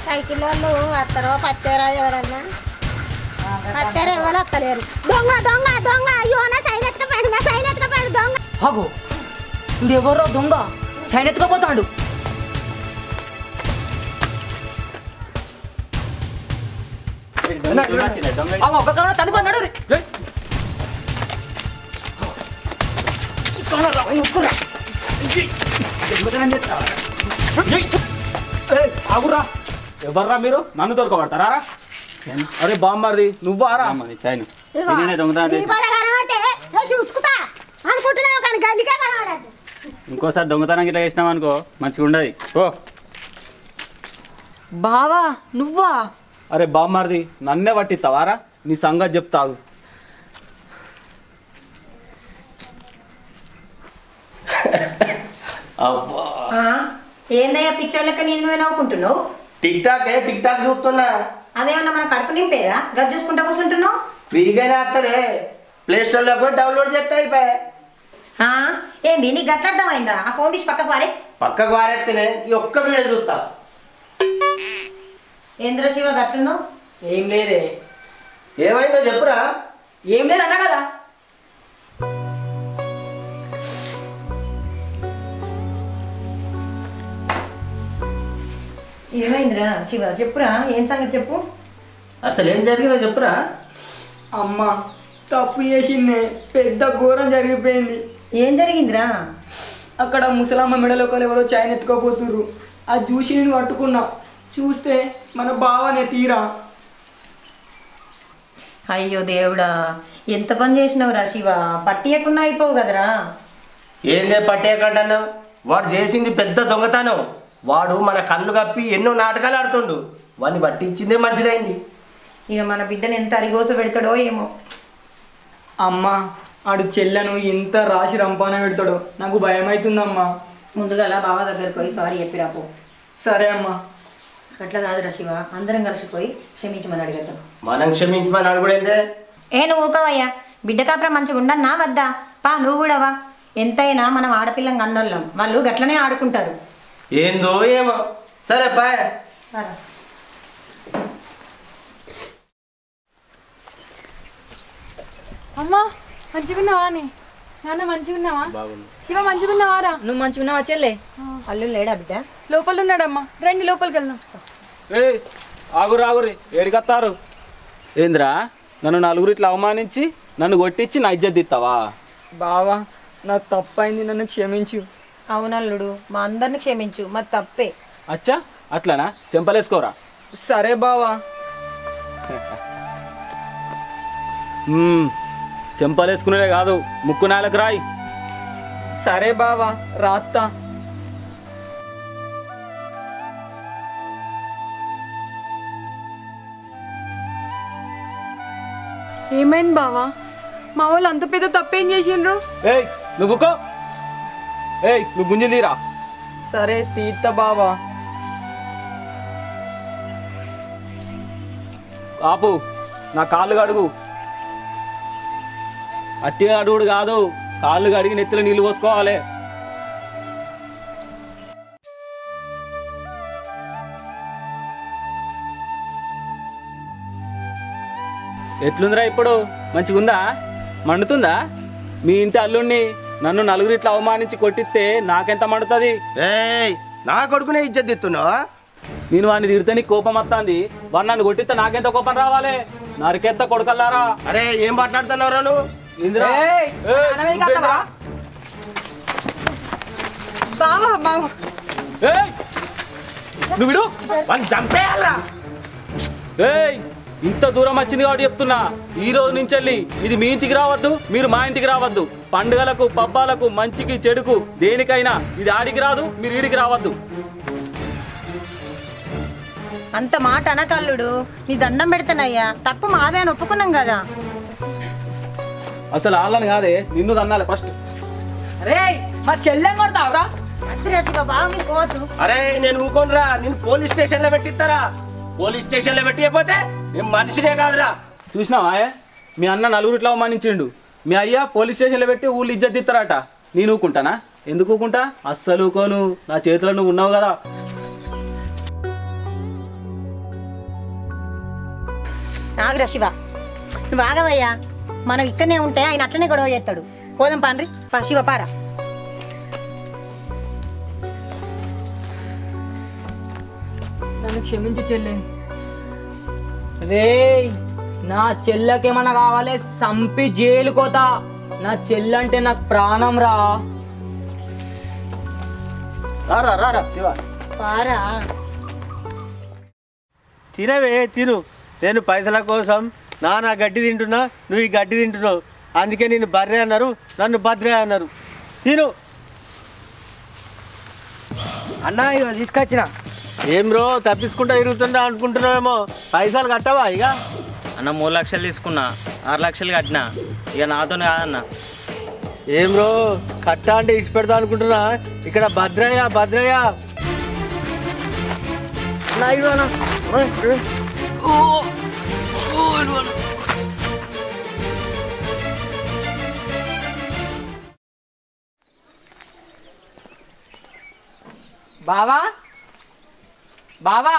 Cycle వాళ్ళు వస్తారో పచ్చారా ఎవరన్నా పచ్చారు ఎవరు వస్తలేరు దొంగ దొంగ దొంగ అయ్యో నా సైన్ ఎత్తుకపోయాడు నా సైన్ ఎత్తుకపోయాడు దొంగ ఆగు వీడు ఎవరో దొంగ చైన్ ఎత్తుకపోతాడు ఆగు, ఒక్క కాలం తనుకున్నాడు ఆగురా ఎవర్రా మీరు నన్ను దొరకబడతారా అరే బామ్మర్ది నువ్వారా చైన్ ఇదిగో, నేనే దొంగతనం నీ చేసి పద కనబడితే నేను చూసుకుంటా అనుకుంటున్నావు కానీ గల్లికే కనబడద్దు ఇంకోసారి దొంగతనం గిట్లా చేసినాం అనుకో మంచిగా ఉండదు ఓ బావా నువ్వా అరే బామ్మర్ది నన్నే పట్టిస్తావారా నీ సంగతి చెప్తాగు ఏందయ్యా పిక్చర్ లెక్క నేను నువ్వే నవ్వుకుంటున్నావు టిక్ టాక్ ఏ టిక్ టాక్ చూస్తున్నా అదేమన్నా మన కడుపు నింపేదా గది చూసుకుంటా కూర్చుంటున్నావు ఫ్రీగానే వస్తుంది ప్లే స్టోర్లో కూడా డౌన్లోడ్ చేస్తే అయిపోయి ఆ, ఏంది నీకు గట్ల అర్థమైందా ఆ ఫోన్ తీసి పక్కకు పారే పక్కకు వారెత్తేనే ఈ ఒక్క వీడియో చూస్తా ఏంద్ర శివ గట్లున్నావు ఏం లేదే ఏమైందో చెప్పురా ఏం లేదు అన్నా కదా ఏమైందిరా శివ చెప్పురా ఏం సంగతి చెప్పు అసలు ఏం జరిగిందో చెప్పురా అమ్మ తప్పు చేసిందే పెద్ద ఘోరం జరిగిపోయింది ఏం జరిగిందిరా అక్కడ ముసలమ్మ మెడలో ఒకరు ఎవరో చైన్ ఎత్తుకోపోతుర్రు అది చూసి నేను పట్టుకున్నా చూస్తే మన బావనే తీరా అయ్యో దేవుడా ఎంత పని చేసినావురా శివ పట్టియకుండా అయిపోవు కదరా ఏందే పట్టేయకంటున్నావు వాడు చేసింది పెద్ద దొంగతనం వాడు మన కళ్ళు కప్పి ఎన్నో నాటకాలు ఆడుతుండు వాడిని పట్టించిందే మంచిదైంది ఇక మన బిడ్డని ఎంత అరిగోస పెడతాడో ఏమో అమ్మ ఆడు చెల్లెను ఎంత రాసి రంపాన పెడతాడో నాకు భయం అవుతుందమ్మా ముందుగా బావ దగ్గరికి పోయి సారీ చెప్పిరా పో సరే అమ్మా అట్లా కాదురా శివ అందరం కలిసిపోయి క్షమించమని అడిగేద్దాం మనం క్షమించమని అడుగుడేందే ఏ నువ్వు ఊకోవయ్యా బిడ్డ కాపురం మంచిగా ఉండన్నా వద్దా పా నువ్వు కూడా వా ఎంతైనా మనం ఆడపిల్లం కన్నోళ్ళం వాళ్ళు గట్లనే ఆడుకుంటారు ఏందో ఏమో సరే బాయ్ రారా. అమ్మా మంచిగున్నావా అని నాన్న మంచిగున్నావా శివ మంచిగున్నావారా నువ్వు మంచిగా ఉన్నావా చెల్లె అల్లు లేడా బిడ్డ లోపల ఉన్నాడమ్మా రండి లోపలికి వెళ్దాం ఏ ఆగురు ఆగురి ఏడికత్తారు ఏంద్రా నన్ను నలుగురు ఇట్లా అవమానించి నన్ను కొట్టించి నా ఇజ్జత్ తీస్తావా బావా నా తప్పైంది నన్ను క్షమించు అవునల్లుడు మా అందరిని క్షమించు మా తప్పే అచ్చా అట్లానా చెంపలేసుకోరా సరే బావా మ్మ్. చెంపలేసుకునేదే కాదు ముక్కు నేలకు రాయి సరే బావా రాత్తా ఏమైంది బావా మా వాళ్ళు అంత పెద్ద తప్పేం చేసిండ్రు ఏయ్ నువ్వు కో ఏయ్ నువ్వు గుంజి తీరా సరే తీర్త బావా ఆపు నా కాళ్ళు కడుగు అట్టిగా అడుగుడు కాదు కాళ్ళు కడిగి నెత్తిలో నీళ్ళు పోసుకోవాలి ఎట్లుందిరా ఇప్పుడు మంచిగుందా మండుతుందా మీ ఇంటి అల్లుణ్ణి నన్ను నలుగురు ఇట్లా అవమానించి కొట్టిస్తే నాకెంత మండుతుంది ఏయ్ నా కొడుకునే ఇజ్జత్ ఇస్తున్నావా నేను వాడిని తిడితే నీకు కోపం వస్తుంది వాడు నన్ను కొట్టిస్తే నాకెంత కోపం రావాలి నరికెంత కొడకల్లారా అరే ఏం మాట్లాడుతున్నావురా నువ్వు ఇందిరా ఏయ్, ఏయ్, నాన్న మీదకి వస్తావా? బావా బావా ఏయ్! నువ్వు విడు వాడిని చంపేయాలా ఏయ్ ఇంత దూరం వచ్చింది కాబట్టి చెప్తున్నా ఈ రోజు నుంచి వెళ్ళి ఇది మీ ఇంటికి రావద్దు మీరు మా ఇంటికి రావద్దు పండుగలకు పబ్బాలకు మంచికి చెడుకు దేనికైనా ఇది ఆడికి రాదు మీరు ఈడికి రావద్దు అంత మాట అనకల్లుడు నీ దండం పెడతానయ్యా తప్పు మాదే అని ఒప్పుకున్నాం కదా అసలు వాళ్ళని కాదే నిన్ను తన్నాలి ఫస్ట్ రే మా చెల్లెం కొడతావురా అద్దురా శివ బాగా మీకు పోవద్దు అరే నేను ఊకోనరా నేను పోలీస్ స్టేషన్ లో పెట్టిస్తారా పోలీస్ స్టేషన్ లో పెట్టిపోతే నేను మనిషినే కాదురా చూసినావా ఏ? మీ అన్న నలుగురు ఇట్లా అవమానించిండు మీ అయ్య పోలీస్ స్టేషన్లో పెట్టి ఊళ్ళు ఇజ్జత్ ఇస్తారట నేను ఊకుంటానా ఎందుకు ఊకుంటా అస్సలు ఊకోను నా చేతిలో నువ్వు ఉన్నావు కదా ఆగ్రా శివ నువ్వు ఆగవయ్యా మనం ఇక్కడనే ఉంటే ఆయన అట్లనే గొడవ చేస్తాడు పోదాం పాండ్రి పా శివ పారా నన్ను క్షమించి చెల్లె రే నా చెల్లకేమన్నా కావాలి సంపి జైలు కోత నా చెల్లంటే నాకు ప్రాణం రా రారా రారా శివ పారా తినవే తిను నేను పైసల కోసం నానా గడ్డి తింటున్నా నువ్వు ఈ గడ్డి తింటున్నావు అందుకే నేను బర్రె అన్నారు నన్ను భద్రే అన్నారు తిను అన్న ఇక తీసుకొచ్చిన ఏం రో తప్పించుకుంటా తిరుగుతుందా అనుకుంటున్నావేమో పైసలు కట్టవా ఇక అన్న మూడు లక్షలు తీసుకున్నా ఆరు లక్షలు కట్టినా ఇక నాతో కాదన్న ఏం రో కట్ట అంటే ఇచ్చి పెడతా అనుకుంటున్నా ఇక్కడ భద్రయ్య భద్రయ్య బావా బావా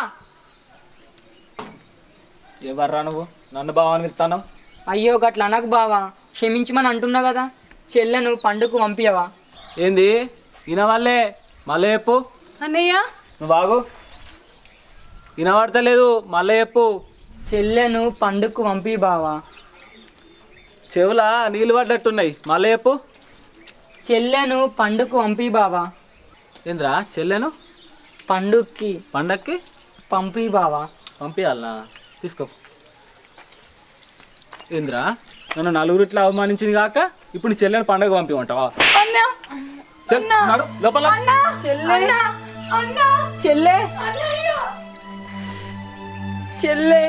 ఎవర్రా నువ్వు నన్ను బావని పిలుస్తాను అయ్యో గట్ల అనకు బావా క్షమించమని అంటున్నా కదా చెల్లెను పండుగకు పంపియవా ఏంది వినవాళ్ళే మళ్ళీ చెప్పు అన్నయ్య నువ్వు బాగు వినబడతలేదు మళ్ళీ చెప్పు చెల్లెను పండుగకు పంపి బావా చెవుల నీళ్ళు పడ్డట్టున్నాయి మళ్ళీ చెప్పు చెల్లెను పండుగకు పంపి బావా ఏంద్రా చెల్లెను పండుగకి పండక్కి పంపి బావా పంపించాలనా తీసుకో ఏంద్రా నన్ను నలుగురిట్లా అవమానించింది కాక ఇప్పుడు నీ చెల్లెని పండగ పంపిమంటావా అన్నా చెల్, నడు, లోపల చెల్లె అన్నా చెల్లె అన్నయ్య చెల్లె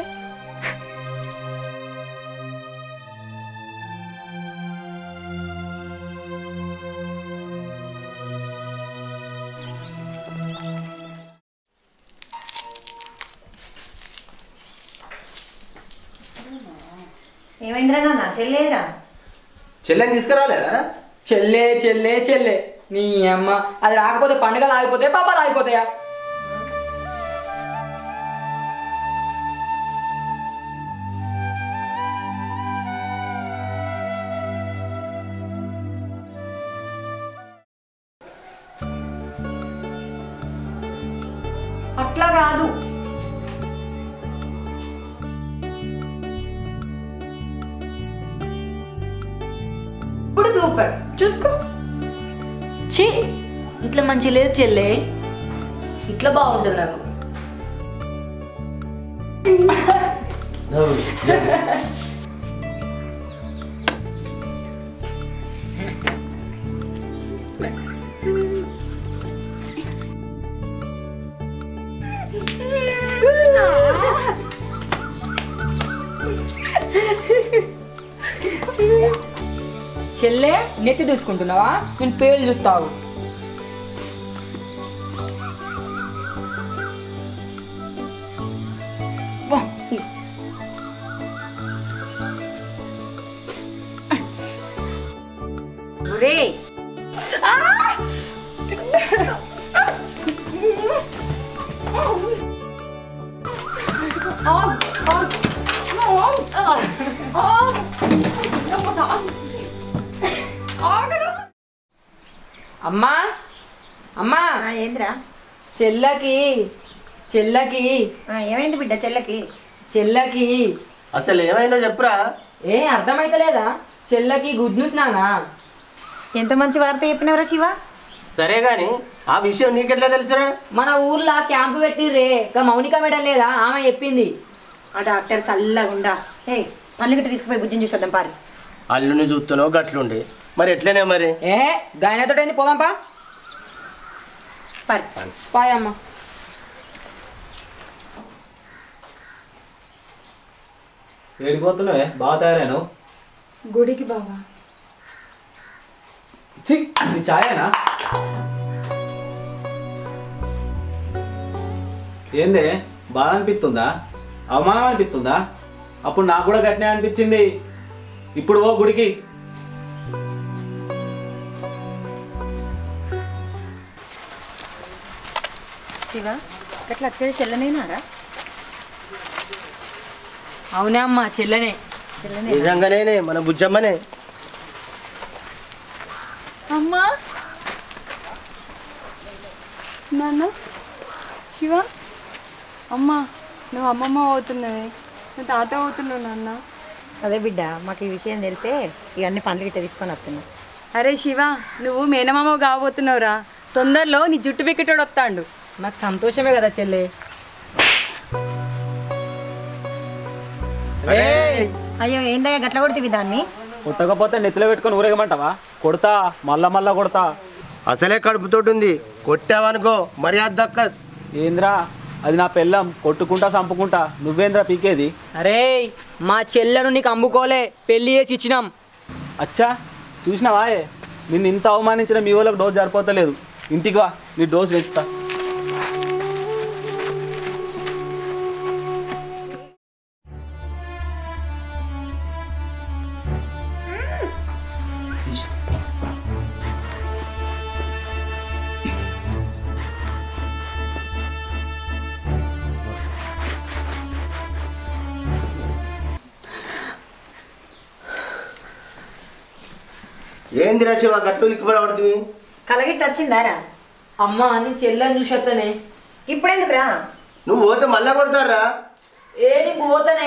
ఏమైందిరా నాన్న చెల్లేరా చెల్లెని తీసుకురాలేదా చెల్లె చెల్లె చెల్లె నీ అమ్మ అది రాకపోతే పండుగలు ఆగిపోతాయి పాపాలు ఆగిపోతాయా అట్లా కాదు ఇప్పుడు సూపర్ చూసుకో ఛీ ఇట్లా మంచి లేదు చెల్లె ఇట్లా బాగుంటుంది నాకు చెల్లె నెత్తి చూసుకుంటున్నావా నేను పేరు చూస్తావు ఒరే అమ్మా అమ్మా ఆ, ఏందిరా చెల్లకి చెల్లకి ఆ, ఏమైంది బిడ్డ చెల్లకి చెల్లకి అసలు ఏమైందో చెప్పురా ఏ అర్థమైతలేదా చెల్లకి గుడ్ న్యూస్ నానా ఎంత మంచి వార్త చెప్పినవరా శివ సరే గాని ఆ విషయం నీకెట్లా తెలుసురా మన ఊర్లో క్యాంపు పెట్టిర్రే ఇంకా మౌనిక మేడం లేదా ఆమె చెప్పింది ఆ డాక్టర్ చల్లగుండా ఏ పళ్ళు గిట్ట తీసుకుపోయి బుజ్జిని చూసొద్దాం పారి అల్లుని చూస్తున్నావు గట్లుండి మరి ఎట్లనే మరి ఏ గాయనతో ఏంది పోదాంపా పారి పాయ్ అమ్మ ఏడిపోతున్నావే బాగా తయారాను గుడికి బావా ఛీ, నీ ఛాయేనా ఏందే బాధ అనిపిస్తుందా అవమానం అనిపిస్తుందా అప్పుడు నాకు కూడా గట్టినే అనిపించింది ఇప్పుడు ఓ గుడికి శివ గట్లా వచ్చేది చెల్లనేనారా అవునే అమ్మా చెల్లెనే నిజంగానే మన బుజ్జమ్మనే అమ్మా నాన్న శివ అమ్మా నువ్వు అమ్మమ్మ అవుతున్నావే నువ్వు తాత అవుతున్నావు నాన్న అదే బిడ్డ మాకు ఈ విషయం తెలిసే ఇవన్నీ పండ్లు గిట్ట తీసుకొని వస్తున్నాం అరే శివ నువ్వు మేనమామ కాబోతున్నావురా తొందరలో నీ జుట్టు పెక్కటోడు వస్తాడు నాకు సంతోషమే కదా చెల్లె అయ్యో ఏందయ్యా గట్ల కొడుతుంది దాన్ని కొట్టకపోతే నెత్తిలో పెట్టుకొని ఊరేగమంటావా కొడతా మళ్ళా మళ్ళా కొడతా అసలే కడుపుతోటి ఉంది కొట్టావనుకో మర్యాద దక్కదు ఏంద్రా అది నా పెళ్ళం కొట్టుకుంటా చంపుకుంటా నువ్వేంద్రా పీకేది అరే మా చెల్లెను నీకు అమ్ముకోలే పెళ్లి చేసి ఇచ్చినాం అచ్చా చూసినావా ఏ? నిన్ను ఇంత అవమానించిన మీ వాళ్ళకి డోస్ సరిపోతలేదు ఇంటికి వా నీ డోస్ పెంచుతా ఏంది రా శివ గట్లు లిక్కిపడి పడుతుంది కలగిట్ట వచ్చిందారా అమ్మా నీ చెల్లెని చూసేస్తానే ఇప్పుడెందుకురా నువ్వు పోతే మళ్ళా కొడతారా ఏ నీకు పోతానే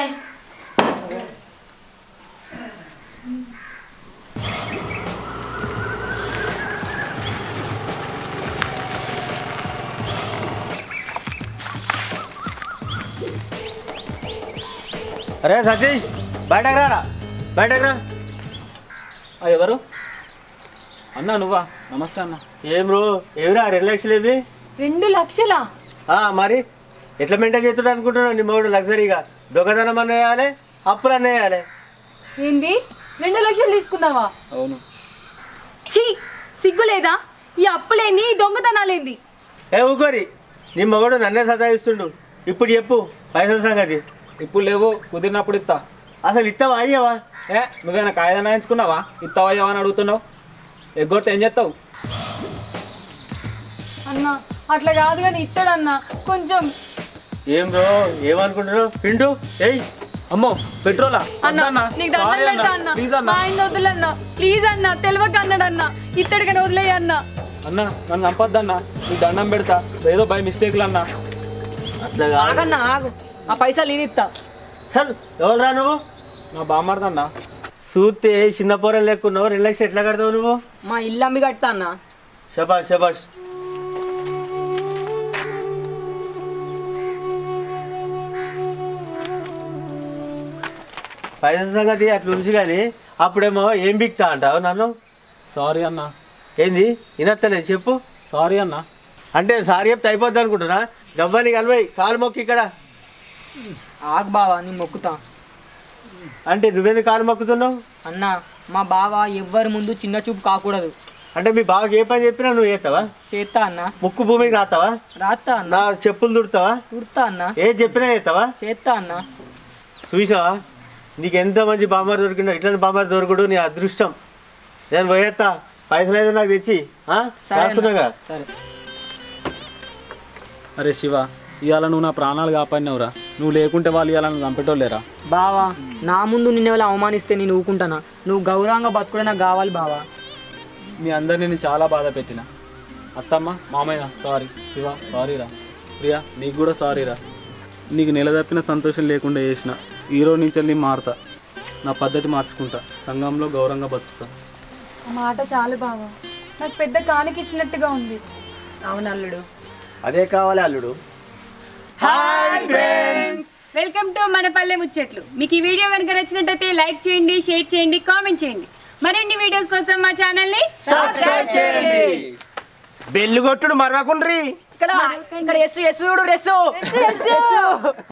అరే సతీష్ బయటకు రారా బయటకు రా ఆ, ఎవరు అన్నా నువ్వా నమస్తే అన్న ఏం రో ఏమిరా రెండు లక్షలు ఏమి రెండు లక్షలా ఆ, మరి ఎట్లా మెయింటైన్ చేస్తుండ అనుకుంటున్నావు నీ మూడు లగ్జరీగా దొంగతనం అన్న వేయాలి అప్పులు అన్న వేయాలి ఏంది రెండు లక్షలు తీసుకున్నావా అవును ఛీ సిగ్గు లేదా ఈ అప్పులేంది ఈ దొంగతనాలేంది ఏ ఊకోరి నీ మగడు నన్నే సతాయిస్తుండు ఇప్పుడు చెప్పు పైసల సంగతి ఇప్పుడు లేవు కుదిరినప్పుడు ఇస్తా అసలు ఇస్తావా అయ్యవా ఏ నువ్వేనా కాయదన్నా ఎంచుకున్నావా ఇస్తావా ఇవ్వవా అని అడుగుతున్నావు ఎగ్గొట్టి ఏం చేస్తావు అన్న అట్లా కాదు కానీ ఇస్తాడన్న కొంచెం ఏం రో ఏమనుకుంటున్నావు పిండు ఏయ్ అమ్మో పెట్రోలా అన్న వద్దన్నా. నీకు దండం Sorry పెడతా అన్న. అన్న Please అన్న మా ఆయన వదిలన్న ప్లీజ్ అన్న తెలియక అన్నాడన్న ఇత్తడికని వదిలేయ అన్న అన్న నన్ను చంపొద్దన్నా నీకు దండం పెడతా ఏదో బై మిస్టేక్లు అన్నా అట్లా కాదు ఆగన్నా ఆగు ఆ పైసలు నేను ఇస్తా చల్ ఎవరురా నువ్వు నా బామ్మర్దన్నా చూస్తే చిన్న పోరలు లేకున్నావు రెండు లక్షలు ఎట్లా కడతావు నువ్వు మా ఇల్లు అమ్మి కడతా అన్న శబాష్ శబాష్ పైసల సంగతి అట్లా ఉంచి కానీ అప్పుడేమో ఏం బిక్తా అంటావు నన్ను సారీ అన్న ఏంది వినత్తలేదు చెప్పు సారీ అన్న అంటే సారీ చెప్తే అయిపోద్ది అనుకుంటున్నా గవ్వని కలవై కాలు మొక్కి ఇక్కడ ఆగు బావా నేను మొక్కుతా అంటే నువ్వెందుకు కాలు మొక్కుతున్నావు అన్న మా బావ ఎవ్వరి ముందు చిన్న చూపు కాకూడదు అంటే మీ బావకి ఏ పని చెప్పినా నువ్వు చేస్తావా చేస్తా అన్న ముక్కు భూమికి రాస్తావా రాస్తా అన్న నా చెప్పులు దుడతావా కుడతా అన్న ఏ చెప్పినా చేస్తావా చేస్తా అన్న చూసావా నీకు ఎంత మంచి బామ్మారు దొరికిందో ఇట్లాంటి బామ్మారు దొరకడు నీ అదృష్టం నేను పోయేస్తా పైసలు అయితే నాకు తెచ్చి ఆ? సరే అన్న. రాసుకున్నాగా సరే అరే శివ ఇవాళ నువ్వు నా ప్రాణాలు కాపాడినవురా నువ్వు లేకుంటే వాళ్ళు ఇవాళ నన్ను చంపేటోళ్ళేరా బావా నా ముందు నిన్ను ఎవరు అవమానిస్తే నేను ఊకుంటానా నువ్వు గౌరవంగా బతుకుడే నాకు కావాలి బావా మీ అందరినీ నేను చాలా బాధ పెట్టిన అత్తమ్మ మామయ్య సారీ శివ సారీరా ప్రియా నీకు కూడా సారీరా నీకు నిలదప్పిన సంతోషం లేకుండా చేసిన ఈ రోజు నుంచి నేను మారుతా నా పద్ధతి మార్చుకుంటా సంఘంలో గౌరవంగా బతుకుతా ఆ మాట చాలు బావా నాకు పెద్ద కానుక ఇచ్చినట్టుగా ఉంది అవును అల్లుడు అదే కావాలి అల్లుడు వెల్కమ్ టు మన పల్లె ముచ్చట్లు మీకు ఈ వీడియో కనుక నచ్చినట్టయితే లైక్ చేయండి షేర్ చేయండి కామెంట్ చేయండి మరిన్ని వీడియోస్ కోసం మా ఛానల్ ని సబ్స్క్రైబ్ చేయండి బెల్లు కొట్టుడు మరవకుండ్రీ ఇక్కడ ఇక్కడ ఎస్సు ఎస్సు రెస్సు